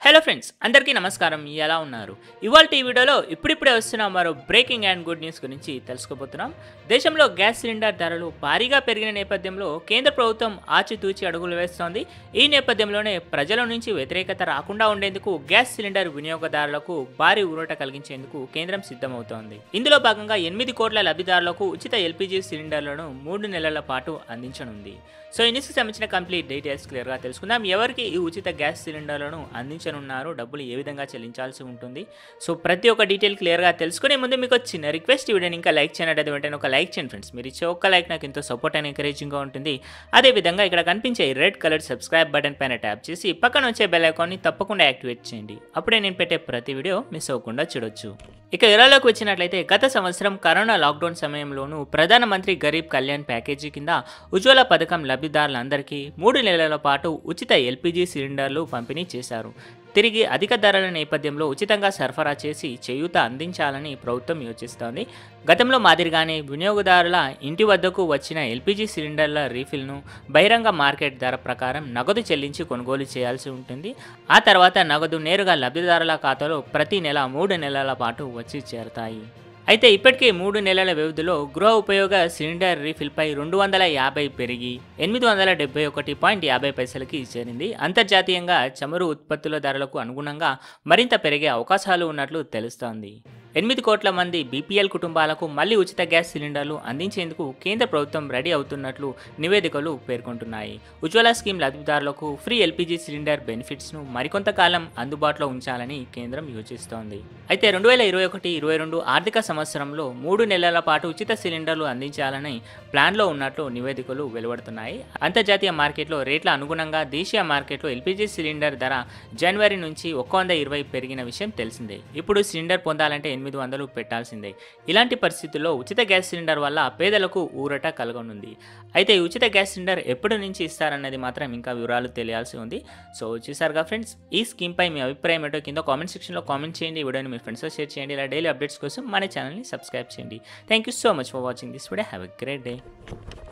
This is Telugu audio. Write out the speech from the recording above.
హలో ఫ్రెండ్స్ అందరికీ నమస్కారం ఎలా ఉన్నారు ఇవాళ ఈ వీడియోలో ఇప్పుడిప్పుడే వస్తున్న మరో బ్రేకింగ్ అండ్ గుడ్ న్యూస్ గురించి తెలుసుకోబోతున్నాం దేశంలో గ్యాస్ సిలిండర్ ధరలు భారీగా పెరిగిన నేపథ్యంలో కేంద్ర ప్రభుత్వం ఆచితూచి అడుగులు వేస్తోంది ఈ నేపథ్యంలోనే ప్రజల నుంచి వ్యతిరేకత రాకుండా ఉండేందుకు గ్యాస్ సిలిండర్ వినియోగదారులకు భారీ ఊరట కలిగించేందుకు కేంద్రం సిద్ధమవుతోంది ఇందులో భాగంగా ఎనిమిది కోట్ల లబ్ధిదారులకు ఉచిత ఎల్పిజి సిలిండర్లను మూడు నెలల పాటు అందించనుంది సో ఈ న్యూస్కి సంబంధించిన కంప్లీట్ డీటెయిల్స్ క్లియర్గా తెలుసుకుందాం ఎవరికి ఈ ఉచిత గ్యాస్ సిలిండర్లను అందించనున్నారు డబ్బులు ఏ విధంగా చెల్లించాల్సి ఉంటుంది సో ప్రతి ఒక్క డీటెయిల్ క్లియర్గా తెలుసుకునే ముందు మీకు ఒక చిన్న రిక్వెస్ట్ ఈ వీడియోని ఇంకా లైక్ చేయనట్టు వెంటనే ఒక లైక్ చేయండి ఫ్రెండ్స్ మీరు ఇచ్చే ఒక్క లైక్ నాకు ఎంతో సపోర్ట్ అండ్ ఎంకరేజింగ్గా ఉంటుంది అదేవిధంగా ఇక్కడ కనిపించే రెడ్ కలర్ సబ్స్క్రైబ్ బటన్ పైన ట్యాప్ చేసి పక్కన వచ్చే బెల్ ఐకాన్ని తప్పకుండా యాక్టివేట్ చేయండి అప్పుడే నేను పెట్టే ప్రతి వీడియో మిస్ అవ్వకుండా చూడొచ్చు ఇక వివరాల్లోకి వచ్చినట్లయితే గత సంవత్సరం కరోనా లాక్డౌన్ సమయంలోనూ ప్రధానమంత్రి గరీబ్ కళ్యాణ్ ప్యాకేజీ కింద ఉజ్వల పథకం లబ్ధిదారులందరికీ మూడు నెలల పాటు ఉచిత ఎల్పిజి సిలిండర్లు పంపిణీ చేశారు తిరిగి అధిక ధరల నేపథ్యంలో ఉచితంగా సరఫరా చేసి చేయూత అందించాలని ప్రభుత్వం యోచిస్తోంది గతంలో మాదిరిగానే వినియోగదారుల ఇంటి వద్దకు వచ్చిన ఎల్పిజి సిలిండర్ల రీఫిల్ను బహిరంగ మార్కెట్ ధర ప్రకారం నగదు చెల్లించి కొనుగోలు చేయాల్సి ఉంటుంది ఆ తర్వాత నగదు నేరుగా లబ్ధిదారుల ఖాతాలో ప్రతి నెల మూడు నెలల పాటు వచ్చి చేరతాయి అయితే ఇప్పటికే మూడు నెలల వ్యవధిలో గృహ ఉపయోగ సిలిండర్ రీఫిల్పై రెండు వందల యాభై పెరిగి ఎనిమిది వందల డెబ్బై ఒకటి పాయింట్ యాభై పైసలకి చేరింది అంతర్జాతీయంగా చమురు ఉత్పత్తుల ధరలకు అనుగుణంగా మరింత పెరిగే అవకాశాలు ఉన్నట్లు తెలుస్తోంది ఎనిమిది కోట్ల మంది బీపీఎల్ కుటుంబాలకు మళ్లీ ఉచిత గ్యాస్ సిలిండర్లు అందించేందుకు కేంద్ర ప్రభుత్వం రెడీ అవుతున్నట్లు నివేదికలు పేర్కొంటున్నాయి ఉజ్వల స్కీమ్ లబ్ధిదారులకు ఫ్రీ ఎల్పీజీ సిలిండర్ బెనిఫిట్స్ను మరికొంతకాలం అందుబాటులో ఉంచాలని కేంద్రం యోచిస్తోంది అయితే రెండు వేల ఇరవై ఒకటి ఇరవై రెండు ఆర్థిక సంవత్సరంలో మూడు నెలల పాటు ఉచిత సిలిండర్లు అందించాలని ప్లాన్లో ఉన్నట్లు నివేదికలు వెలువడుతున్నాయి అంతర్జాతీయ మార్కెట్లో రేట్ల అనుగుణంగా దేశీయ మార్కెట్లో ఎల్పీజీ సిలిండర్ ధర జనవరి నుంచి ఒక్క వంద ఇరవై పెరిగిన విషయం తెలిసిందే ఇప్పుడు సిలిండర్ పొందాలంటే ఎనిమిది వందలు పెట్టాల్సిందే ఇలాంటి పరిస్థితుల్లో ఉచిత గ్యాస్ సిలిండర్ వల్ల పేదలకు ఊరట కలగనుంది అయితే ఈ ఉచిత గ్యాస్ సిలిండర్ ఎప్పటి నుంచి ఇస్తారన్నది మాత్రం ఇంకా వివరాలు తెలియాల్సి ఉంది సో చూసారుగా ఫ్రెండ్స్ ఈ స్కీమ్పై మీ అభిప్రాయం ఏంటో కింద కామెంట్ సెక్షన్లో కామెంట్ చేయండి ఈ వీడియోని మీ ఫ్రెండ్స్తో షేర్ చేయండి ఇలా డైలీ అప్డేట్స్ కోసం మన ఛానల్ని సబ్స్క్రైబ్ చేయండి thank you so much for watching this video have a great day